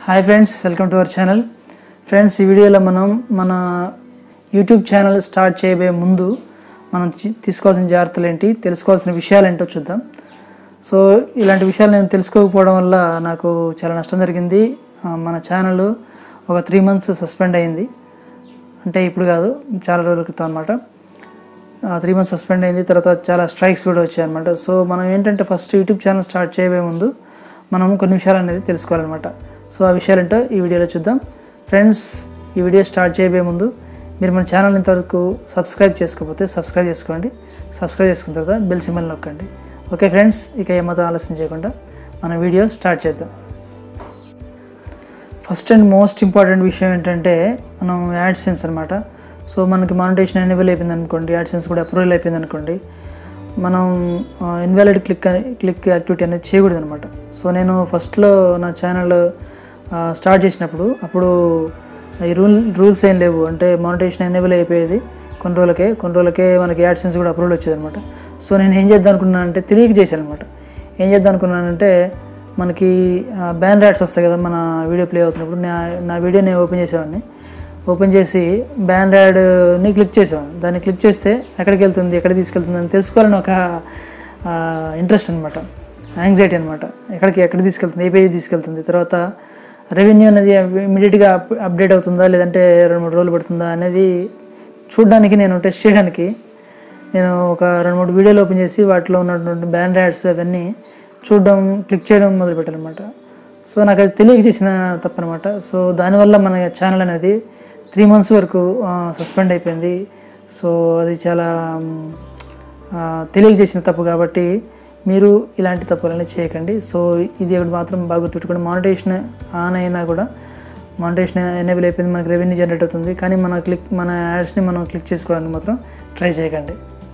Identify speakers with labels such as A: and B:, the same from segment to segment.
A: hi friends welcome to our channel friends ఈ వీడియోలో మనం మన యూట్యూబ్ ఛానల్ స్టార్ట్ చేయబోయే ముందు మనం తీ- తీసుకోవాల్సిన జాగ్రత్తలు ఏంటి తెలుసుకోవాల్సిన విషయాలు ఏంటో చూద్దాం సో ఇలాంటి విషయాలు నేను తెలుసుకోకపోవడం వల్ల నాకు చాలా నష్టం జరిగింది ఆ, మన ఛానల్ ఒక త్రీ మంత్స్ సస్పెండ్ అయింది అంటే ఇప్పుడు కాదు చాలా రోజుల క్రితం అనమాట త్రీ మంత్స్ సస్పెండ్ అయింది తర్వాత చాలా స్ట్రైక్స్ కూడా వచ్చాయి అనమాట సో మనం ఏంటంటే ఫస్ట్ యూట్యూబ్ ఛానల్ స్టార్ట్ చేయబోయే ముందు మనం కొన్ని విషయాలు అనేది తెలుసుకోవాలన్నమాట సో ఆ విషయాలు ఏంటో ఈ వీడియోలో చూద్దాం ఫ్రెండ్స్ ఈ వీడియో స్టార్ట్ చేయబోయే ముందు మీరు మన ఛానల్ ఇంతవరకు సబ్స్క్రైబ్ చేసుకోకపోతే సబ్స్క్రైబ్ చేసుకోండి సబ్స్క్రైబ్ చేసుకున్న తర్వాత బెల్ సింబల్ నొక్కండి ఓకే ఫ్రెండ్స్ ఇక ఏమాత్రం ఆలస్యం చేయకుండా మన వీడియో స్టార్ట్ చేద్దాం ఫస్ట్ అండ్ మోస్ట్ ఇంపార్టెంట్ విషయం ఏంటంటే మనం యాడ్ సెన్స్ అనమాట సో మనకి మానిటేషన్ ఎనేబుల్ అయిపోయింది అనుకోండి యాడ్ సెన్స్ కూడా అప్రూవల్ అయిపోయింది అనుకోండి మనం ఇన్వాలిడ్ క్లిక్ అని క్లిక్ యాక్టివిటీ అనేది చేయకూడదు అనమాట సో నేను ఫస్ట్లో నా ఛానల్ స్టార్ట్ చేసినప్పుడు అప్పుడు ఈ రూల్ రూల్స్ ఏం లేవు అంటే మానిటేషన్ ఎనేబుల్ అయిపోయేది కొన్ని రోజులకే కొన్ని రోజులకే మనకి యాడ్ సెన్స్ కూడా అప్రూవల్ వచ్చేది అనమాట సో నేను ఏం చేద్దాం అనుకున్నాను అంటే తెలియక చేశాను అనమాట ఏం చేద్దాం అనుకున్నానంటే మనకి బ్యాన్ ర్యాట్స్ వస్తాయి కదా మన వీడియో ప్లే అవుతున్నప్పుడు నా నా వీడియో నేను ఓపెన్ చేసేవాడిని ఓపెన్ చేసి బ్యాన్ ర్యాడ్ని క్లిక్ చేసేవాడిని దాన్ని క్లిక్ చేస్తే ఎక్కడికి వెళ్తుంది ఎక్కడ తీసుకెళ్తుంది అని తెలుసుకోవాలని ఒక ఇంట్రెస్ట్ అనమాట యాంగ్జైటీ అనమాట ఎక్కడికి ఎక్కడ తీసుకెళ్తుంది ఏ పేజీ తీసుకెళ్తుంది తర్వాత రెవెన్యూ అనేది ఇమీడియట్గా అప్డేట్ అవుతుందా లేదంటే రెండు మూడు రోజులు పడుతుందా అనేది చూడడానికి నేను టెస్ట్ చేయడానికి నేను ఒక రెండు మూడు వీడియోలు ఓపెన్ చేసి వాటిలో ఉన్నటువంటి బ్యాన్ యాడ్స్ అవన్నీ చూడడం క్లిక్ చేయడం మొదలుపెట్టాను అనమాట సో నాకు అది తెలియక చేసిన తప్పనమాట సో దానివల్ల మన ఛానల్ అనేది త్రీ మంత్స్ వరకు సస్పెండ్ అయిపోయింది సో అది చాలా మ్, ఆ, తెలియక చేసిన తప్పు కాబట్టి మీరు ఇలాంటి తప్పులన్నీ చేయకండి సో ఇది ఒకటి మాత్రం బాగా గుర్తుపెట్టుకోండి మానిటేషన్ ఆన్ అయినా కూడా మానిటేషన్ ఎనేబుల్ అయిపోయింది మనకి రెవెన్యూ జనరేట్ అవుతుంది కానీ మన క్లిక్ మన యాడ్స్ని మనం క్లిక్ చేసుకోవడానికి మాత్రం ట్రై చేయకండి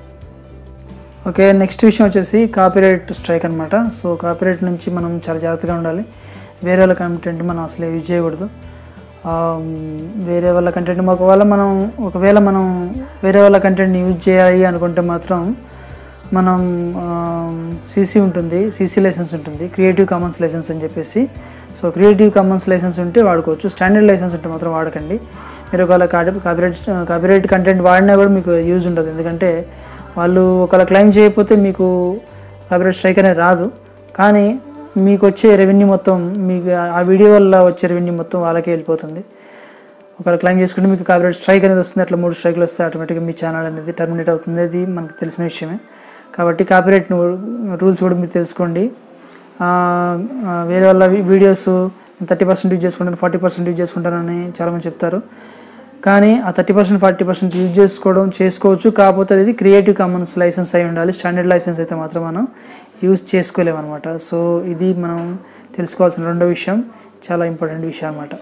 A: ఓకే నెక్స్ట్ విషయం వచ్చేసి కాపీరైట్ స్ట్రైక్ అనమాట సో కాపీరైట్ నుంచి మనం చాలా జాగ్రత్తగా ఉండాలి వేరే వాళ్ళ కంటెంట్ మనం అసలు యూజ్ చేయకూడదు ఆ, వేరే వాళ్ళ కంటెంట్ ఒకవేళ మనం ఒకవేళ మనం వేరే వాళ్ళ కంటెంట్ని యూజ్ చేయాలి అనుకుంటే మాత్రం మనం సీసీ ఉంటుంది సీసీ లైసెన్స్ ఉంటుంది క్రియేటివ్ కామన్స్ లైసెన్స్ అని చెప్పేసి సో క్రియేటివ్ కామన్స్ లైసెన్స్ ఉంటే వాడుకోవచ్చు స్టాండర్డ్ లైసెన్స్ ఉంటే మాత్రం వాడకండి మీరు ఒకవేళ కాపీరైట్ కాపీరైట్ కంటెంట్ వాడినా కూడా మీకు యూజ్ ఉండదు ఎందుకంటే వాళ్ళు ఒకవేళ క్లెయిమ్ చేయకపోతే మీకు కాపీరైట్ స్ట్రైక్ అనేది రాదు కానీ మీకు వచ్చే రెవెన్యూ మొత్తం మీకు ఆ వీడియో వల్ల వచ్చే రెవెన్యూ మొత్తం వాళ్ళకే వెళ్ళిపోతుంది ఒకవేళ క్లైమ్ చేసుకుంటే మీకు కాపీరైట్ స్ట్రైక్ అనేది వస్తుంది అట్లా మూడు స్ట్రైక్లు వస్తే ఆటోమేటిక్గా మీ ఛానల్ అనేది టర్మినేట్ అవుతుంది అది మనకు తెలిసిన విషయమే కాబట్టి కాపీరైట్ రూల్స్ కూడా మీరు తెలుసుకోండి ఆ, ఆ, వేరే వాళ్ళ వీడియోస్ థర్టీ పర్సెంట్ యూజ్ చేసుకుంటాను ఫార్టీ పర్సెంట్ యూజ్ చేసుకుంటానని చాలామంది చెప్తారు కానీ ఆ thirty percent forty percent use చేసుకోవడం చేసుకోవచ్చు కాకపోతే అది క్రియేటివ్ కామన్స్ లైసెన్స్ అయి ఉండాలి స్టాండర్డ్ లైసెన్స్ అయితే మాత్రం మనం యూజ్ చేసుకోలేము అనమాట సో ఇది మనం తెలుసుకోవాల్సిన రెండో విషయం చాలా ఇంపార్టెంట్ విషయం అనమాట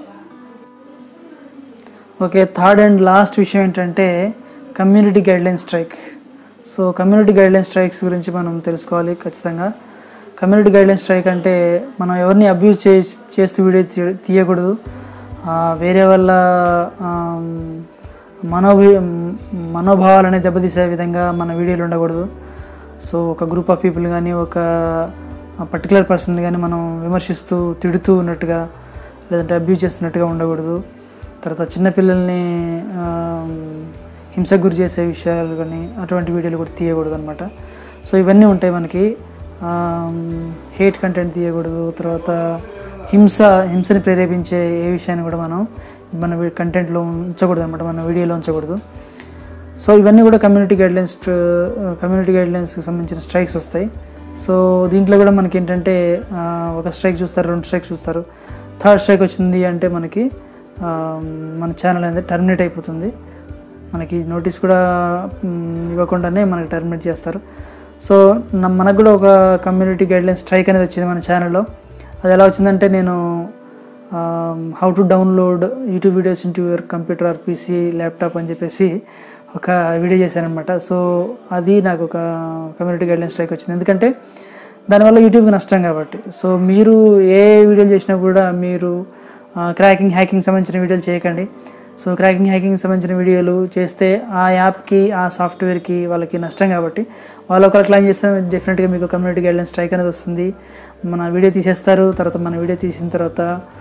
A: ఓకే థర్డ్ అండ్ లాస్ట్ విషయం ఏంటంటే community guideline strike so community guideline strikes గురించి మనం తెలుసుకోవాలి ఖచ్చితంగా కమ్యూనిటీ గైడ్లైన్ స్ట్రైక్ అంటే మనం ఎవరిని అబ్యూజ్ చే చేస్తూ వీడియో తీ- తీయకూడదు ఆ, వేరే వాళ్ళ ఆమ్, మనోభి మనోభావాలని దెబ్బతీసే విధంగా మన వీడియోలు ఉండకూడదు సో ఒక గ్రూప్ ఆఫ్ పీపుల్ కానీ ఒక పర్టికులర్ పర్సన్ కానీ మనం విమర్శిస్తూ తిడుతూ ఉన్నట్టుగా లేదంటే అబ్యూజ్ చేస్తున్నట్టుగా ఉండకూడదు తర్వాత చిన్నపిల్లల్ని ఆమ్, హింసకు గురి చేసే విషయాలు కానీ అటువంటి వీడియోలు కూడా తీయకూడదు అనమాట సో ఇవన్నీ ఉంటాయి మనకి హేట్ కంటెంట్ తీయకూడదు తర్వాత హింస హింసని ప్రేరేపించే ఏ విషయాన్ని కూడా మనం మన కంటెంట్లో ఉంచకూడదు అనమాట మన వీడియోలో ఉంచకూడదు సో ఇవన్నీ కూడా కమ్యూనిటీ గైడ్లైన్స్ కమ్యూనిటీ గైడ్లైన్స్కి సంబంధించిన స్ట్రైక్స్ వస్తాయి సో దీంట్లో కూడా మనకి ఏంటంటే ఆ, ఒక స్ట్రైక్ చూస్తారు రెండు స్ట్రైక్ చూస్తారు థర్డ్ స్ట్రైక్ వచ్చింది అంటే మనకి ఆ, మన ఛానల్ అనేది టర్మినేట్ అయిపోతుంది మనకి నోటీస్ కూడా మ్, ఇవ్వకుండానే మనకి టర్మినేట్ చేస్తారు సో న- మనకు కూడా ఒక కమ్యూనిటీ గైడ్లైన్ స్ట్రైక్ అనేది వచ్చింది మన ఛానల్లో అది ఎలా వచ్చిందంటే నేను how to download YouTube videos into your computer or PC laptop అని చెప్పేసి ఒక వీడియో చేశానమాట సో అది నాకు ఒక కమ్యూనిటీ గైడ్లైన్ స్ట్రైక్ వచ్చింది ఎందుకంటే దానివల్ల యూట్యూబ్కి నష్టం కాబట్టి సో మీరు ఏ వీడియోలు చేసినా కూడా మీరు క్రాకింగ్ హ్యాకింగ్ సంబంధించిన వీడియోలు చేయకండి సో క్రాకింగ్ హ్యాకింగ్ సంబంధించిన వీడియోలు చేస్తే ఆ యాప్కి ఆ సాఫ్ట్వేర్కి వాళ్ళకి నష్టం కాబట్టి వాళ్ళు ఒకరు క్లైమ్ చేస్తే డెఫినెట్గా మీకు కమ్యూనిటీ గైడ్లైన్ స్ట్రైక్ అనేది వస్తుంది మన వీడియో తీసేస్తారు తర్వాత మన వీడియో తీసిన తర్వాత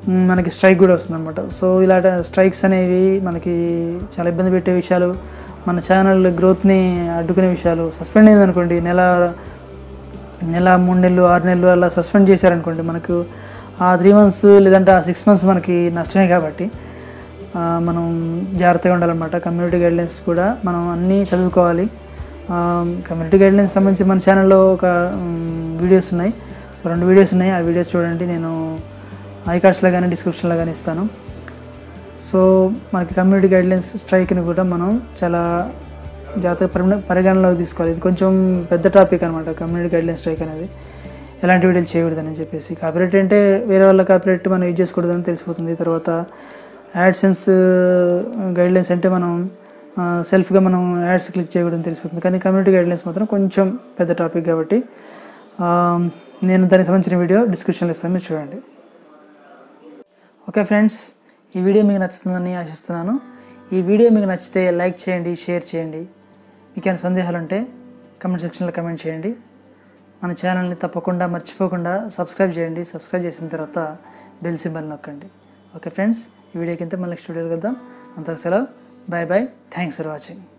A: మ్, మనకి స్ట్రైక్ కూడా వస్తుంది అనమాట సో ఇలాంటి స్ట్రైక్స్ అనేవి మనకి చాలా ఇబ్బంది పెట్టే విషయాలు మన ఛానల్ గ్రోత్ని అడ్డుకునే విషయాలు సస్పెండ్ అయిందనుకోండి నెల నెల మూడు నెలలు ఆరు నెలలు అలా సస్పెండ్ చేశారనుకోండి మనకు ఆ త్రీ మంత్స్ లేదంటే ఆ సిక్స్ మంత్స్ మనకి నష్టమే కాబట్టి ఆ, మనం జాగ్రత్తగా ఉండాలన్నమాట కమ్యూనిటీ గైడ్లైన్స్ కూడా మనం అన్నీ చదువుకోవాలి ఆ, కమ్యూనిటీ గైడ్లైన్స్ సంబంధించి మన ఛానల్లో ఒక మ్, వీడియోస్ ఉన్నాయి సో రెండు వీడియోస్ ఉన్నాయి ఆ వీడియోస్ చూడండి నేను ఐ కార్డ్స్లో కానీ డిస్క్రిప్షన్లో కానీ ఇస్తాను సో మనకి కమ్యూనిటీ గైడ్లైన్స్ స్ట్రైక్ని కూడా మనం చాలా జాతక పరిగణ పరిగణనలోకి తీసుకోవాలి ఇది కొంచెం పెద్ద టాపిక్ అనమాట కమ్యూనిటీ గైడ్లైన్స్ స్ట్రైక్ అనేది ఎలాంటి వీడియోలు చేయకూడదని చెప్పేసి కాపీరైట్ అంటే వేరే వాళ్ళ కాపీరైట్ మనం యూజ్ చేసుకోకూడదని తెలిసిపోతుంది తర్వాత యాడ్సెన్స్ గైడ్లైన్స్ అంటే మనం సెల్ఫ్గా మనం యాడ్స్ క్లిక్ చేయకూడదని తెలిసిపోతుంది కానీ కమ్యూనిటీ గైడ్లైన్స్ మాత్రం కొంచెం పెద్ద టాపిక్ కాబట్టి ఆ, నేను దానికి సంబంధించిన వీడియో డిస్క్రిప్షన్లో ఇస్తాను మీరు చూడండి ఓకే ఫ్రెండ్స్ ఈ వీడియో మీకు నచ్చుతుందని ఆశిస్తున్నాను ఈ వీడియో మీకు నచ్చితే లైక్ చేయండి షేర్ చేయండి మీకు ఏమైనా సందేహాలు ఉంటే కమెంట్ సెక్షన్లో కమెంట్ చేయండి మన ఛానల్ని తప్పకుండా మర్చిపోకుండా సబ్స్క్రైబ్ చేయండి సబ్స్క్రైబ్ చేసిన తర్వాత బెల్ సింబల్ నొక్కండి ఓకే ఫ్రెండ్స్ ఈ వీడియోకి ఇంత మళ్ళీ నెక్స్ట్ వీడియోకి వెళ్దాం అంతకు సెలవు bye bye thanks for watching